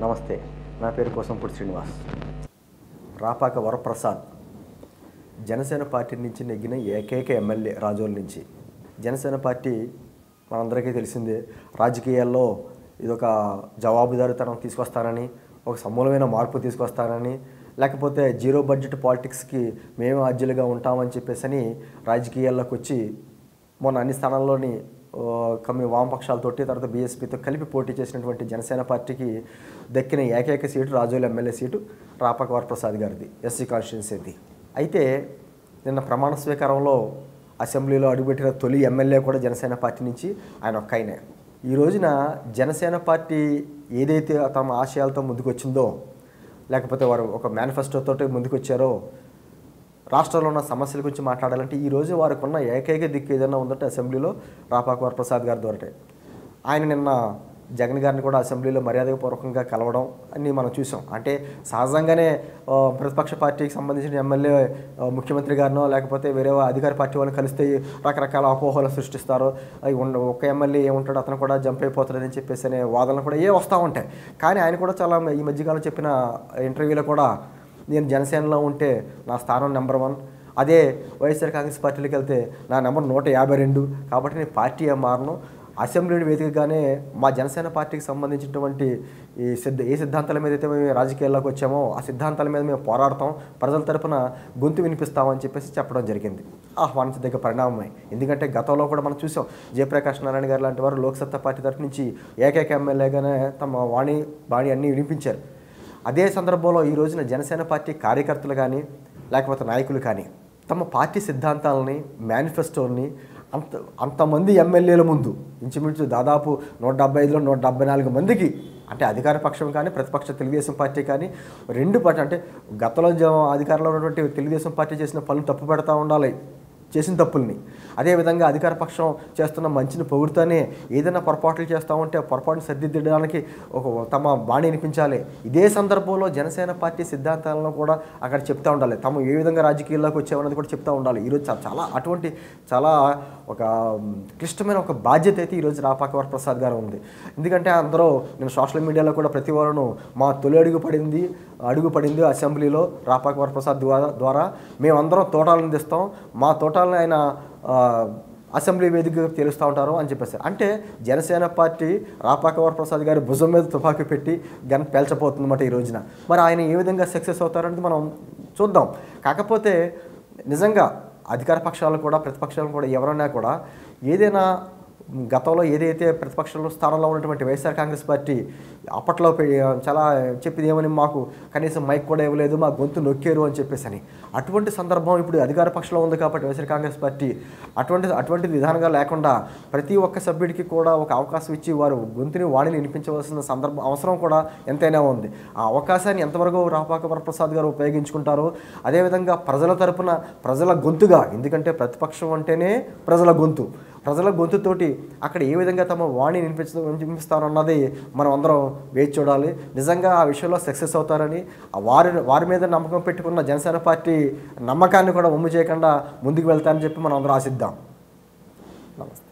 నమస్తే నా పేరు కోసంపూడి శ్రీనివాస్ రాపాక వరప్రసాద్ జనసేన పార్టీ నుంచి నెగ్గిన ఏకైక ఎమ్మెల్యే రాజోల నుంచి జనసేన పార్టీ మనందరికీ తెలిసిందే రాజకీయాల్లో ఇదొక జవాబుదారీతనం తీసుకొస్తానని ఒక సమూలమైన మార్పు తీసుకొస్తానని లేకపోతే జీరో బడ్జెట్ పాలిటిక్స్కి మేము అర్జీలుగా ఉంటామని చెప్పేసి అని రాజకీయాల్లోకి వచ్చి మొన్న అన్ని స్థానాల్లోని ఆ, కమ్మి వామపక్షాలతోటి తర్వాత బీఎస్పీతో కలిపి పోటీ చేసినటువంటి జనసేన పార్టీకి దక్కిన ఏకైక seat Razole MLA seat Rapaka Varaprasad గారిది ఎస్సీ కాన్స్టిట్యున్సీది అయితే నిన్న ప్రమాణ స్వీకారంలో అసెంబ్లీలో అడుగుపెట్టిన తొలి ఎమ్మెల్యే కూడా జనసేన పార్టీ నుంచి ఆయన ఒక్క ఆయనే ఈ రోజున జనసేన పార్టీ ఏదైతే తమ ఆశయాలతో ముందుకొచ్చిందో లేకపోతే వారు ఒక మేనిఫెస్టోతో ముందుకొచ్చారో రాష్ట్రంలో ఉన్న సమస్యల గురించి మాట్లాడాలంటే ఈ రోజు వారికి ఉన్న ఏకైక దిక్కు ఏదైనా ఉందంటే అసెంబ్లీలో రాపాక వరప్రసాద్ గారి ద్వారాటే ఆయన నిన్న జగన్ గారిని కూడా అసెంబ్లీలో మర్యాదపూర్వకంగా కలవడం అన్నీ మనం చూసాం అంటే సహజంగానే ఆ, ప్రతిపక్ష పార్టీకి సంబంధించిన ఎమ్మెల్యే ఆ, ముఖ్యమంత్రి గారినో లేకపోతే వేరే అధికార పార్టీ వాళ్ళని కలిస్తే రకరకాల అపోహలు సృష్టిస్తారు అవి ఉన్న ఒక ఎమ్మెల్యే ఏముంటాడు అతను కూడా జంప్ అయిపోతాడని చెప్పేసి అనే వాదనలు కూడా ఏ వస్తూ ఉంటాయి కానీ ఆయన కూడా చాలా ఈ మధ్యకాలం చెప్పిన ఇంటర్వ్యూలో కూడా నేను జనసేనలో ఉంటే నా స్థానం నెంబర్ వన్ అదే వైఎస్ఆర్ కాంగ్రెస్ పార్టీలోకి వెళ్తే నా నెంబర్ నూట యాభై రెండు కాబట్టి నేను పార్టీ ఏం మారను అసెంబ్లీ వేదికగానే మా జనసేన పార్టీకి సంబంధించినటువంటి ఈ సిద్ధ ఏ సిద్ధాంతాల మీద అయితే మేము రాజకీయాల్లోకి వచ్చామో ఆ సిద్ధాంతాల మీద మేము పోరాడతాం ప్రజల తరపున గొంతు వినిపిస్తామని చెప్పేసి చెప్పడం జరిగింది ఆహ్వానించదగ్గ పరిణామమే ఎందుకంటే గతంలో కూడా మనం చూసాం జయప్రకాష్ నారాయణ గారు లాంటి వారు లోక్సత్తా పార్టీ తరఫు నుంచి ఏకైక ఎమ్మెల్యేగానే తమ వాణి బాణి అన్నీ వినిపించారు అదే సందర్భంలో ఈ రోజున జనసేన పార్టీ కార్యకర్తలు కానీ లేకపోతే నాయకులు కానీ తమ పార్టీ సిద్ధాంతాలని మేనిఫెస్టోని అంత అంతమంది ఎమ్మెల్యేల ముందు ఇంచుమించు దాదాపు నూట డెబ్బై ఐదులో నూట డెబ్బై నాలుగు మందికి అంటే అధికార పక్షం కానీ ప్రతిపక్ష తెలుగుదేశం పార్టీ కానీ రెండు పార్టీ అంటే గతంలో జ- అధికారంలో ఉన్నటువంటి తెలుగుదేశం పార్టీ చేసిన పనులు తప్పు పెడతా ఉండాలి చేసిన తప్పుల్ని అదేవిధంగా అధికార పక్షం చేస్తున్న మంచిని పొగుడుతూనే ఏదైనా పొరపాట్లు చేస్తూ ఉంటే ఆ పొరపాటును సరిదిద్దడానికి ఒక తమ బాణి వినిపించాలి ఇదే సందర్భంలో జనసేన పార్టీ సిద్ధాంతాలను కూడా అక్కడ చెప్తా ఉండాలి తాము ఏ విధంగా రాజకీయాల్లోకి వచ్చామన్నది కూడా చెప్తా ఉండాలి ఈరోజు చా- చాలా అటువంటి చాలా ఒక మ్, క్లిష్టమైన ఒక బాధ్యత అయితే ఈరోజు రాపాక వరప్రసాద్ గారు ఉంది ఎందుకంటే అందరూ నేను సోషల్ మీడియాలో కూడా ప్రతి వారును మా తొలి అడుగు పడింది అడుగు పడింది అసెంబ్లీలో రాపాక వరప్రసాద్ ద్వారా ద్వారా మేమందరం తోటాలను తెస్తాం మా తోటాలను ఆయన ఆ, అసెంబ్లీ వేదికగా తెలుస్తూ ఉంటారు అని చెప్పేసి అంటే జనసేన పార్టీ రాపాక వరప్రసాద్ గారి భుజం మీద తుపాకీ పెట్టి గన్ పేల్చబోతుందన్నమాట ఈ రోజున మరి ఆయన ఏ విధంగా సక్సెస్ అవుతారనేది మనం చూద్దాం కాకపోతే నిజంగా అధికార పక్షాలు కూడా ప్రతిపక్షాలు కూడా ఎవరైనా కూడా ఏదైనా గతంలో ఏదైతే ప్రతిపక్షంలో స్థానంలో ఉన్నటువంటి వైఎస్ఆర్ కాంగ్రెస్ పార్టీ అప్పట్లో పె- చాలా చెప్పింది ఏమని మాకు కనీసం మైక్ కూడా ఇవ్వలేదు మా గొంతు నొక్కారు అని చెప్పేసి అని అటువంటి సందర్భం ఇప్పుడు అధికార పక్షంలో ఉంది కాబట్టి వైఎస్ఆర్ కాంగ్రెస్ పార్టీ అటువంటి అటువంటి విధానంగా లేకుండా ప్రతి ఒక్క సభ్యుడికి కూడా ఒక అవకాశం ఇచ్చి వారు గొంతుని వాణిని వినిపించవలసిన సందర్భం అవసరం కూడా ఎంతైనా ఉంది ఆ అవకాశాన్ని ఎంతవరకు రాపాక వరప్రసాద్ గారు ఉపయోగించుకుంటారు అదేవిధంగా ప్రజల తరపున ప్రజల గొంతుగా ఎందుకంటే ప్రతిపక్షం అంటేనే ప్రజల గొంతు ప్రజల గొంతుతోటి అక్కడ ఏ విధంగా తమ వాణి వినిపించ వినిపిస్తారన్నది మనం అందరం వేచి చూడాలి నిజంగా ఆ విషయంలో సక్సెస్ అవుతారని ఆ వారి వారి మీద నమ్మకం పెట్టుకున్న జనసేన పార్టీ నమ్మకాన్ని కూడా ఒమ్ము చేయకుండా ముందుకు వెళ్తారని చెప్పి మనం అందరం ఆశిద్దాం నమస్తే